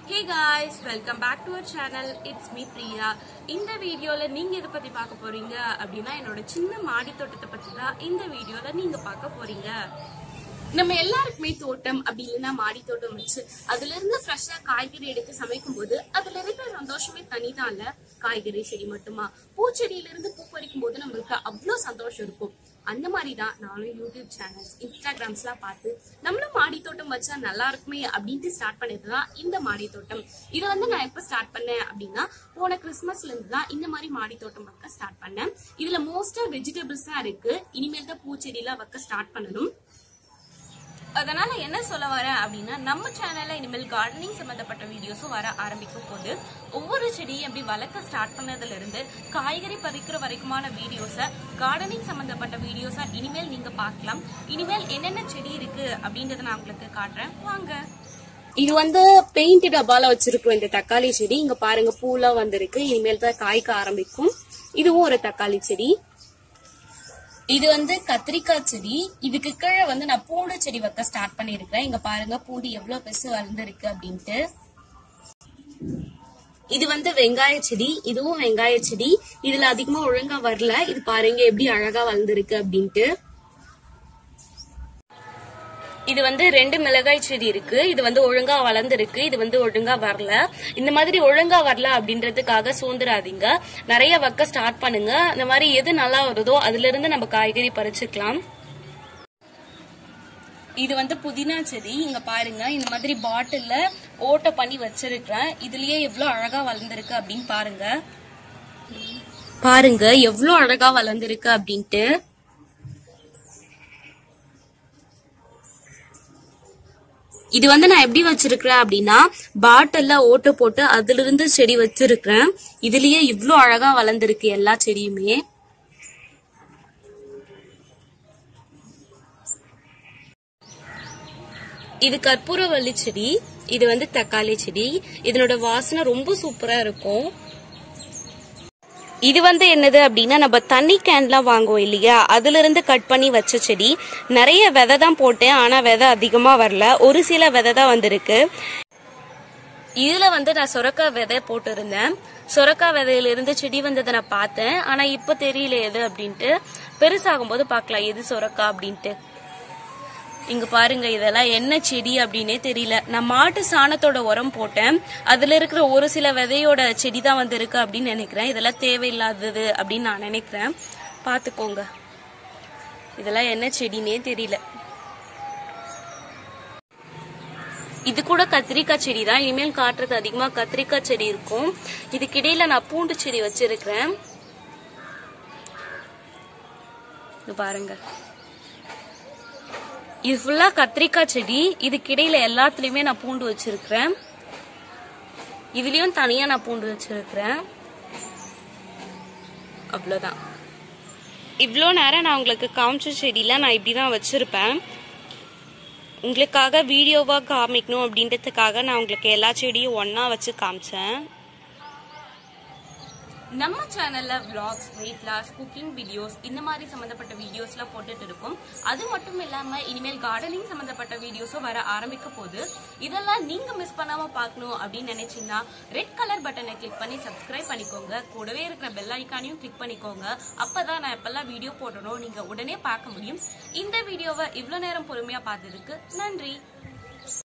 hey guys welcome back to our channel it's me Priya இந்த வீடியோல நீங்க எதை பத்தி பார்க்க போறீங்க அப்படின்னா என்னோட சின்ன மாடி தோட்டத்தை பத்தி தான் இந்த வீடியோல நீங்க பார்க்க போறீங்க நம்ம எல்லாருக்குமே தோட்டம் அப்படி இல்லைன்னா மாடி தோட்டம் வச்சு அதுல இருந்து ஃப்ரெஷ்ஷா காய்கறி எடுத்து சமைக்கும் போது அதுல இருக்கிற சந்தோஷமே தனிதான்ல காய்கறி செடி மட்டுமா பூச்செடியில இருந்து பூ பறிக்கும் போது நம்மளுக்கு அவ்வளோ சந்தோஷம் இருக்கும் அந்த மாதிரி தான் நானும் யூடியூப் சேனல்ஸ் இன்ஸ்டாகிராம்ஸ்லாம் பார்த்து நம்மளும் மாடி தோட்டம் வச்சா நல்லா இருக்குமே அப்படின்ட்டு ஸ்டார்ட் பண்ணது தான் இந்த மாடி தோட்டம் இதை வந்து நான் எப்போ ஸ்டார்ட் பண்ணேன் அப்படின்னா போன கிறிஸ்மஸ்ல இருந்து தான் இந்த மாதிரி மாடி தோட்டம் வைக்க ஸ்டார்ட் பண்ணேன் இதுல மோஸ்டா வெஜிடபிள்ஸ் தான் இருக்கு இனிமேல் தான் பூச்செடியெல்லாம் வைக்க ஸ்டார்ட் பண்ணணும் அதனால என்ன சொல்ல வரேன் அப்படின்னா நம்ம சேனல்ல இனிமேல் கார்டனிங் சம்பந்தப்பட்ட வீடியோஸும் வர ஆரம்பிக்கும் போது ஒவ்வொரு செடியும் எப்படி வளர்க்க ஸ்டார்ட் பண்ணதுல இருந்து காய்கறி பறிக்கிற வரைக்குமான வீடியோஸை கார்டனிங் சம்பந்தப்பட்ட வீடியோஸா இனிமேல் நீங்க பார்க்கலாம் இனிமேல் என்னென்ன செடி இருக்கு அப்படின்றத நான் உங்களுக்கு காட்டுறேன் வாங்க இது வந்து பெயிண்ட் டப்பால வச்சிருக்கோம் இந்த தக்காளி செடி இங்க பாருங்க பூலாம் வந்திருக்கு இனிமேல் தான் காய்க்க ஆரம்பிக்கும் இதுவும் ஒரு தக்காளி செடி இது வந்து கத்திரிக்காய் செடி இதுக்கு கீழே வந்து நான் பூண்டு செடி வைக்க ஸ்டார்ட் பண்ணிருக்கேன் இங்க பாருங்க பூண்டு எவ்வளவு பெருசு வளர்ந்துருக்கு அப்படின்ட்டு இது வந்து வெங்காய செடி இதுவும் வெங்காய செடி இதுல அதிகமா ஒழுங்கா வரல இது பாருங்க எப்படி அழகா வளர்ந்துருக்கு அப்படின்ட்டு இது வந்து ரெண்டு மிளகாய் செடி இருக்கு இது வந்து ஒழுங்கா வளர்ந்துருக்கு இது வந்து ஒழுங்கா வரல இந்த மாதிரி ஒழுங்கா வரல அப்படின்றதுக்காக சோந்துராதீங்க நிறைய வைக்க ஸ்டார்ட் பண்ணுங்க இந்த மாதிரி எது நல்லா வருதோ அதுல இருந்து நம்ம காய்கறி பறிச்சுக்கலாம் இது வந்து புதினா செடி இங்க பாருங்க இந்த மாதிரி பாட்டில்ல ஓட்ட பண்ணி வச்சிருக்கிறேன் இதுலயே எவ்வளவு அழகா வளர்ந்துருக்கு அப்படின்னு பாருங்க பாருங்க எவ்வளவு அழகா வளர்ந்துருக்கு அப்படின்ட்டு இது வந்து நான் எப்படி வச்சிருக்கிறேன் அப்படின்னா பாட்டில்ல ஓட்டு போட்டு அதுல இருந்து செடி வச்சிருக்கிறேன் இதுலயே இவ்ளோ அழகா வளர்ந்துருக்கு எல்லா செடியுமே இது கற்பூரவள்ளி செடி இது வந்து தக்காளி செடி இதனோட வாசனை ரொம்ப சூப்பரா இருக்கும் இது வந்து என்னது அப்படின்னா நம்ம தண்ணி கேன்லாம் வாங்குவோம் இல்லையா அதுல இருந்து கட் பண்ணி வச்ச செடி நிறைய விதை தான் போட்டேன் ஆனா விதை அதிகமா வரல ஒரு சில விதை தான் வந்திருக்கு இதுல வந்து நான் சொரக்காய் விதை போட்டிருந்தேன் சொரக்காய் விதையில இருந்து செடி வந்ததை நான் பார்த்தேன் ஆனா இப்ப தெரியல எது அப்படின்ட்டு பெருசாகும் போது பார்க்கலாம் எது சொரக்காய் அப்படின்ட்டு இங்க பாருங்க இதெல்லாம் என்ன செடி அப்படின்னே தெரியல நான் மாட்டு சாணத்தோட உரம் போட்டேன் அதுல இருக்கிற ஒரு சில விதையோட செடி தான் வந்து இருக்கு அப்படின்னு நினைக்கிறேன் இதெல்லாம் தேவையில்லாதது அப்படின்னு நான் நினைக்கிறேன் பாத்துக்கோங்க இதெல்லாம் என்ன செடினே தெரியல இது கூட கத்திரிக்காய் செடி தான் இனிமேல் காட்டுறது அதிகமா கத்திரிக்காய் செடி இருக்கும் இதுக்கிடையில நான் பூண்டு செடி வச்சிருக்கிறேன் இது பாருங்க இது ஃபுல்லா கத்திரிக்காய் செடி இதுக்கிடையில எல்லாத்துலயுமே நான் பூண்டு வச்சிருக்கிறேன் இதுலயும் தனியா நான் பூண்டு வச்சிருக்கிறேன் அவ்வளவுதான் இவ்வளோ நேரம் நான் உங்களுக்கு காமிச்ச செடியில நான் இப்படிதான் வச்சிருப்பேன் உங்களுக்காக வீடியோவா காமிக்கணும் அப்படின்றதுக்காக நான் உங்களுக்கு எல்லா செடியும் ஒன்னா வச்சு காமிச்சேன் நம்ம சேனல்ல vlogs weight loss cooking videos இந்த மாதிரி சம்பந்தப்பட்ட வீடியோஸ்லாம் போட்டுட்டு இருக்கோம் அது மட்டும் இல்லாம இனிமேல் கார்டனிங் சம்பந்தப்பட்ட வீடியோஸும் வர ஆரம்பிக்க போது இதெல்லாம் நீங்க மிஸ் பண்ணாம பார்க்கணும் அப்படின்னு நினைச்சீங்கன்னா ரெட் கலர் பட்டனை கிளிக் பண்ணி சப்ஸ்கிரைப் பண்ணிக்கோங்க கூடவே இருக்கிற பெல் ஐக்கானையும் கிளிக் பண்ணிக்கோங்க அப்பதான் நான் எப்பெல்லாம் வீடியோ போடணும் நீங்க உடனே பார்க்க முடியும் இந்த வீடியோவை இவ்வளவு நேரம் பொறுமையா பார்த்ததுக்கு நன்றி